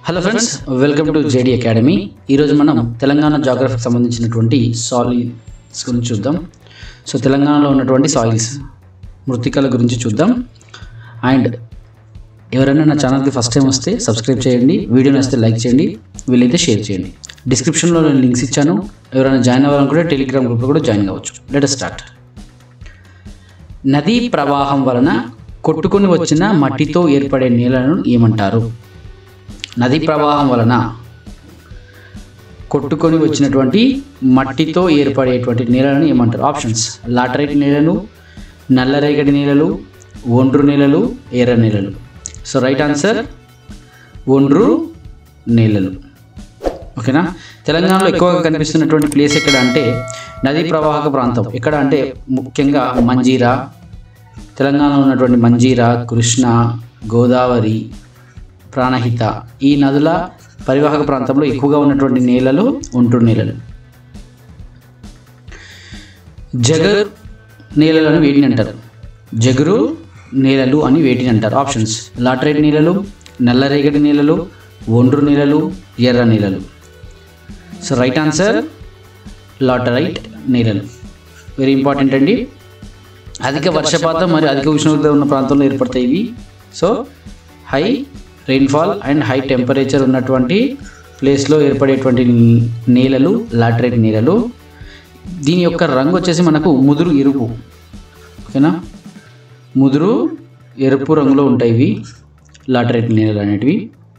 hello friends welcome to JD academy ఈరోజు మనం తెలంగాణ జాగ్రఫీకి సంబంధించినటువంటి సాయిల్స్ గురించి చూద్దాం సో తెలంగాణలో ఉన్నటువంటి సాయిల్స్ మృతికల గురించి చూద్దాం అండ్ ఎవరైనా నా ఛానల్కి ఫస్ట్ టైం వస్తే సబ్స్క్రైబ్ చేయండి వీడియో నచ్చితే లైక్ చేయండి వీలైతే షేర్ చేయండి డిస్క్రిప్షన్లో నేను లింక్స్ ఇచ్చాను ఎవరైనా జాయిన్ అవ్వాలనుకుంటే టెలిగ్రామ్ గ్రూప్లో కూడా జాయిన్ కావచ్చు లెట్ స్టార్ట్ నదీ ప్రవాహం వలన కొట్టుకొని వచ్చిన మట్టితో ఏర్పడే నేలను ఏమంటారు నదీ ప్రవాహం వలన కొట్టుకొని వచ్చినటువంటి మట్టితో ఏర్పడేటువంటి నేలను ఏమంటారు ఆప్షన్స్ లాటరైట్ నేలలు నల్లరేగడి నేలలు ఒండ్రు నేలలు ఎర్ర నేలలు సో రైట్ ఆన్సర్ ఒండ్రు నేలలు ఓకేనా తెలంగాణలో ఎక్కువగా కనిపిస్తున్నటువంటి ప్లేస్ ఎక్కడ అంటే నదీ ప్రవాహక ప్రాంతం ఎక్కడ అంటే ముఖ్యంగా మంజీరా తెలంగాణలో ఉన్నటువంటి మంజీరా కృష్ణ గోదావరి ప్రాణహిత ఈ నదుల పరివాహక ప్రాంతంలో ఎక్కువగా ఉన్నటువంటి నేలలు ఒంటూరు నేలలు జగర్ నేలలను వేటిని అంటారు జగురు నేలలు అని వేటిని అంటారు ఆప్షన్స్ లాటరైట్ నేలలు నల్లరేగడి నేలలు ఒండ్రు నేలలు ఎర్ర నేలలు సో రైట్ ఆన్సర్ లాటరైట్ నేలలు వెరీ ఇంపార్టెంట్ అండి అధిక వర్షపాతం మరియు అధిక ఉష్ణోగ్రత ఉన్న ప్రాంతంలో ఏర్పడతాయి ఇవి so high rainfall and high temperature ఉన్నటువంటి ప్లేస్లో ఏర్పడేటువంటి నేలలు లాటరైట్ నేలలు దీని యొక్క రంగు వచ్చేసి మనకు ముదురు ఎరుపు ఓకేనా ముదురు ఎరుపు రంగులో ఉంటాయి ఇవి లాటరైట్ నేలలు అనేటివి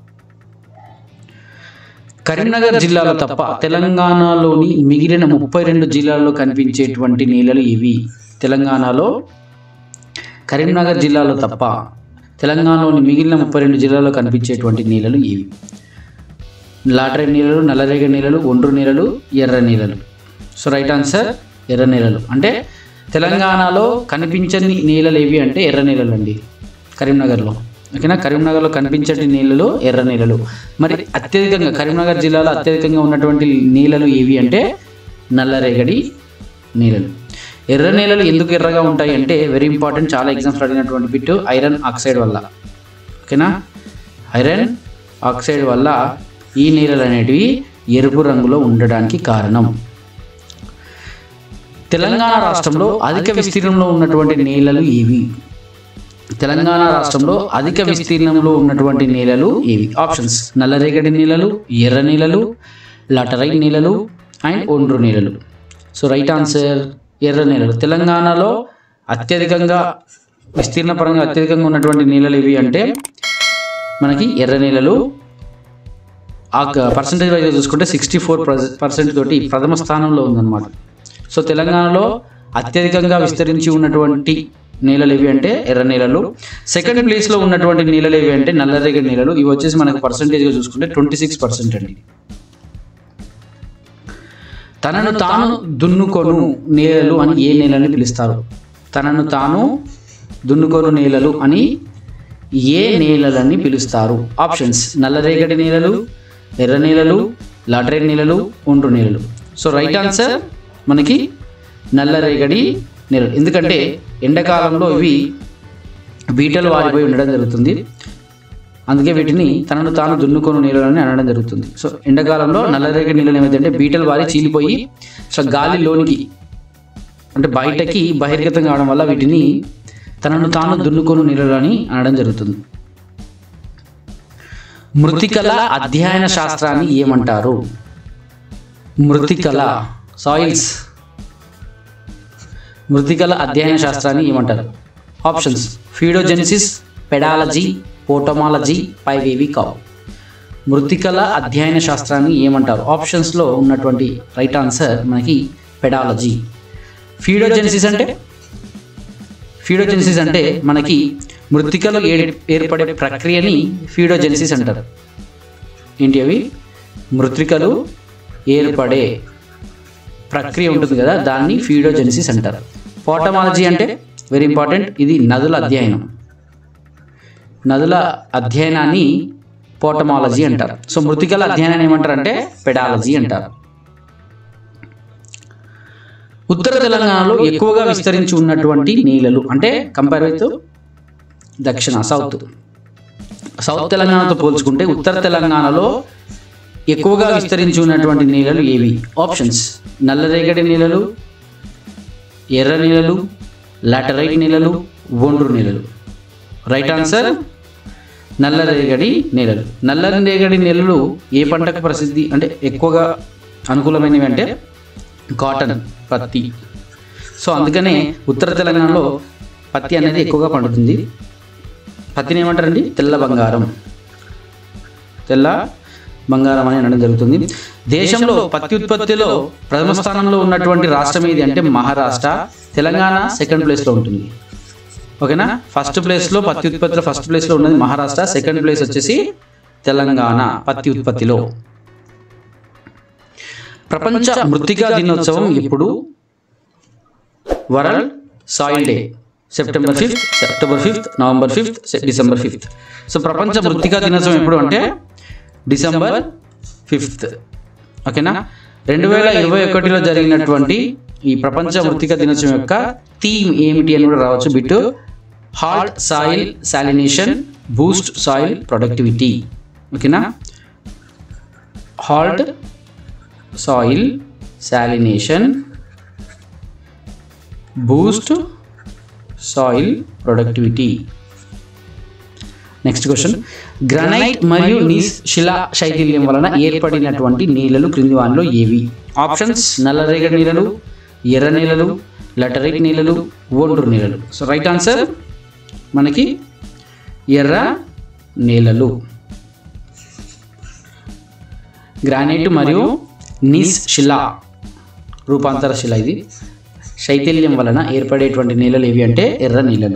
కరీంనగర్ జిల్లాలో తప్ప తెలంగాణలోని మిగిలిన ముప్పై రెండు జిల్లాల్లో కనిపించేటువంటి నేలలు ఇవి తెలంగాణలో కరీంనగర్ జిల్లాలో తప్ప తెలంగాణలోని మిగిలిన ముప్పై రెండు జిల్లాల్లో కనిపించేటువంటి నీళ్ళలు ఇవి లాటరీ నీళ్ళలు నల్లరేగ నీళ్ళలు ఒండ్రు నీళ్ళలు ఎర్ర నీళ్ళలు సో రైట్ ఆన్సర్ ఎర్ర నీళ్ళలు అంటే తెలంగాణలో కనిపించని నీళ్ళలు ఏవి అంటే ఎర్ర నీళ్ళలు అండి కరీంనగర్లో ఓకేనా కరీంనగర్లో కనిపించని నీళ్ళలు ఎర్ర నీళ్ళలు మరి అత్యధికంగా కరీంనగర్ జిల్లాలో అత్యధికంగా ఉన్నటువంటి నీళ్ళలు ఏవి అంటే నల్లరేగడి నీళ్ళలు ఎర్ర నేలలు ఎందుకు ఎర్రగా ఉంటాయి అంటే వెరీ ఇంపార్టెంట్ చాలా ఎగ్జామ్స్ అడిగినటువంటి బిట్ ఐరన్ ఆక్సైడ్ వల్ల ఓకేనా ఐరన్ ఆక్సైడ్ వల్ల ఈ నీళ్ళలు అనేటివి ఎరుపు రంగులో ఉండడానికి కారణం తెలంగాణ రాష్ట్రంలో అధిక విస్తీర్ణంలో ఉన్నటువంటి నేలలు ఏవి తెలంగాణ రాష్ట్రంలో అధిక విస్తీర్ణంలో ఉన్నటువంటి నేలలు ఏవి ఆప్షన్స్ నల్లరేగడి నేలలు ఎర్ర నేలలు లటరైట్ నేలలు అండ్ ఒండ్రు నేలలు సో రైట్ ఆన్సర్ ఎర్ర నేలలు తెలంగాణలో అత్యధికంగా విస్తీర్ణ పరంగా అత్యధికంగా ఉన్నటువంటి నేలలు ఏవి అంటే మనకి ఎర్ర నేలలు ఆ పర్సంటేజ్ వైజ్గా చూసుకుంటే సిక్స్టీ ఫోర్ పర్సెంట్ తోటి ప్రథమ స్థానంలో ఉందన్నమాట సో తెలంగాణలో అత్యధికంగా విస్తరించి ఉన్నటువంటి నేలలు ఏవి అంటే ఎర్ర నేలలు సెకండ్ ప్లేస్లో ఉన్నటువంటి నేలలు ఏవి అంటే నల్లరేగడి నేలలు ఇవి వచ్చేసి మనకు పర్సంటేజ్గా చూసుకుంటే ట్వంటీ సిక్స్ పర్సెంట్ అండి తనను తాను దున్నుకొను నేలలు అని ఏ నేలని పిలుస్తారు తనను తాను దున్నుకొను నేలలు అని ఏ నేలలని పిలుస్తారు ఆప్షన్స్ నల్లరేగడి నేలలు ఎర్ర నేలలు లాటరైట్ నేలలు ఒండ్రు నేలలు సో రైట్ ఆన్సర్ మనకి నల్లరేగడి నేలలు ఎందుకంటే ఎండాకాలంలో ఇవి బీటలు వారిపోయి ఉండడం జరుగుతుంది అందుకే వీటిని తనను తాను దున్నుకొని నీళ్ళని అనడం జరుగుతుంది సో ఎండాకాలంలో నల్లరేగడి నీళ్ళు ఏమైందంటే బీటలు వారి చీలిపోయి సో గాలి లోనికి అంటే బయటకి బహిర్గతం కావడం వల్ల వీటిని తనను తాను దున్నుకొని నీళ్ళని అనడం జరుగుతుంది మృతికల అధ్యయన శాస్త్రాన్ని ఏమంటారు మృతికల సాయిల్స్ మృతికల అధ్యయన శాస్త్రాన్ని ఏమంటారు ఆప్షన్స్ ఫీడోజెనిసిస్ పెడాలజీ పోటమాలజీ పైవేవి కావు మృతికల అధ్యయన శాస్త్రాన్ని ఏమంటారు ఆప్షన్స్లో ఉన్నటువంటి రైట్ ఆన్సర్ మనకి పెడాలజీ ఫీడోజెనిసిస్ అంటే ఫీడోజెనిసిస్ అంటే మనకి మృతికలు ఏర్పడే ప్రక్రియని ఫీడోజెనిసిస్ అంటారు ఏంటి అవి మృతికలు ఏర్పడే ప్రక్రియ ఉంటుంది కదా దాన్ని ఫీడోజెనిసిస్ అంటారు పోటమాలజీ అంటే వెరీ ఇంపార్టెంట్ ఇది నదుల అధ్యయనం నదుల అధ్యయనాన్ని పోటమాలజీ అంటారు సో మృతికల అధ్యయనాన్ని ఏమంటారు అంటే పెడాలజీ అంటారు ఉత్తర తెలంగాణలో ఎక్కువగా విస్తరించి ఉన్నటువంటి నీళ్ళలు అంటే కంపేర్ విత్ దక్షిణ సౌత్ సౌత్ తెలంగాణతో పోల్చుకుంటే ఉత్తర తెలంగాణలో ఎక్కువగా విస్తరించి ఉన్నటువంటి నేలలు ఏవి ఆప్షన్స్ నల్లరేగడి నేలలు ఎర్ర నేలలు లాటరైట్ నేలలు ఒండ్రు నేలలు రైట్ ఆన్సర్ నల్లరేగడి నేలలు నల్లరేగడి నేలలు ఏ పంటకు ప్రసిద్ధి అంటే ఎక్కువగా అనుకూలమైనవి అంటే కాటన్ పత్తి సో అందుకనే ఉత్తర తెలంగాణలో పత్తి అనేది ఎక్కువగా పండుతుంది పత్తిని ఏమంటారండి తెల్ల బంగారం తెల్ల బంగారం అని అనడం జరుగుతుంది దేశంలో పత్తి ఉత్పత్తిలో ప్రథమ స్థానంలో ఉన్నటువంటి రాష్ట్రం ఏది అంటే మహారాష్ట్ర తెలంగాణ సెకండ్ ప్లేస్లో ఉంటుంది ఓకేనా ఫస్ట్ ప్లేస్లో పత్తి ఉత్పత్తిలో ఫస్ట్ ప్లేస్లో ఉన్నది మహారాష్ట్ర సెకండ్ ప్లేస్ వచ్చేసి తెలంగాణ పత్తి ఉత్పత్తిలో ప్రపంచ మృతికా దినోత్సవం ఎప్పుడు world soil day September fifth September fifth November fifth December fifth so ప్రపంచ మృతికా దినోత్సవం ఎప్పుడు అంటే డిసెంబర్ ఫిఫ్త్ ఓకేనా రెండు వేల ఇరవై ఒకటిలో జరిగినటువంటి ఈ ప్రపంచ మృతికా దినోత్సవం యొక్క థీమ్ ఏమిటి అని కూడా రావచ్చు bit halt soil salination boost soil productivity ఓకేనా halt soil salination boost soil productivity next question granite మరియు నీస్ శిలా శైథిల్యం వలన ఏర్పడినటువంటి నీళ్ళలు క్రింది వానిలో ఏవి ఆప్షన్స్ నల్లరేగడి నీళ్ళలు ఎర్ర నీళ్ళలు లటరైట్ నీళ్ళలు ఒండ్రు నీళ్ళలు సో రైట్ ఆన్సర్ మనకి ఎర్ర నీళ్ళలు గ్రానైట్ మరియు నీస్ శిలా రూపాంతర శిల ఇది శైథిల్యం వలన ఏర్పడేటువంటి నేలలు ఏవి అంటే ఎర్ర నేలలు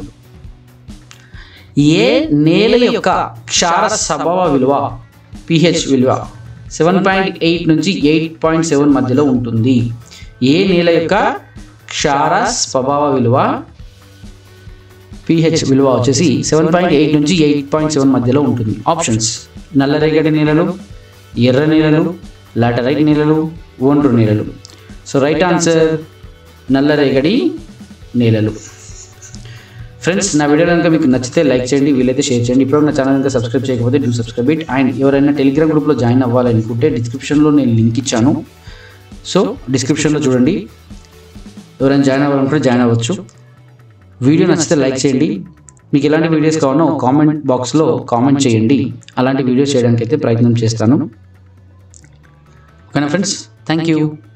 ఏ నేల యొక్క క్షార స్వభావ విలువ పిహెచ్ విలువ సెవెన్ పాయింట్ ఎయిట్ నుంచి ఎయిట్ పాయింట్ సెవెన్ మధ్యలో ఉంటుంది ఏ నేల యొక్క క్షార స్వభావ విలువ పిహెచ్ విలువ వచ్చేసి సెవెన్ పాయింట్ ఎయిట్ నుంచి ఎయిట్ పాయింట్ సెవెన్ మధ్యలో ఉంటుంది ఆప్షన్స్ నల్లరేగడి నేలలు ఎర్ర నేలలు లాటరైట్ నేలలు ఒండ్రు నేలలు సో రైట్ ఆన్సర్ నల్లరేగడి నేలలు ఫ్రెండ్స్ నా వీడియో కనుక మీకు నచ్చితే లైక్ చేయండి వీలైతే షేర్ చేయండి ఇప్పుడు నా ఛానల్ కనుక సబ్స్క్రైబ్ చేయకపోతే డూ సబ్స్క్రైబ్ ఇట్ అండ్ ఎవరైనా టెలిగ్రామ్ గ్రూప్లో జాయిన్ అవ్వాలనుకుంటే డిస్క్రిప్షన్లో నేను లింక్ ఇచ్చాను సో డిస్క్రిప్షన్లో చూడండి ఎవరైనా జాయిన్ అవ్వాలనుకుంటే జాయిన్ అవ్వచ్చు వీడియో నచ్చితే లైక్ చేయండి మీకు ఎలాంటి వీడియోస్ కావాలో కామెంట్ బాక్స్లో కామెంట్ చేయండి అలాంటి వీడియోస్ చేయడానికి అయితే ప్రయత్నం చేస్తాను ఓకేనా ఫ్రెండ్స్ థ్యాంక్ యూ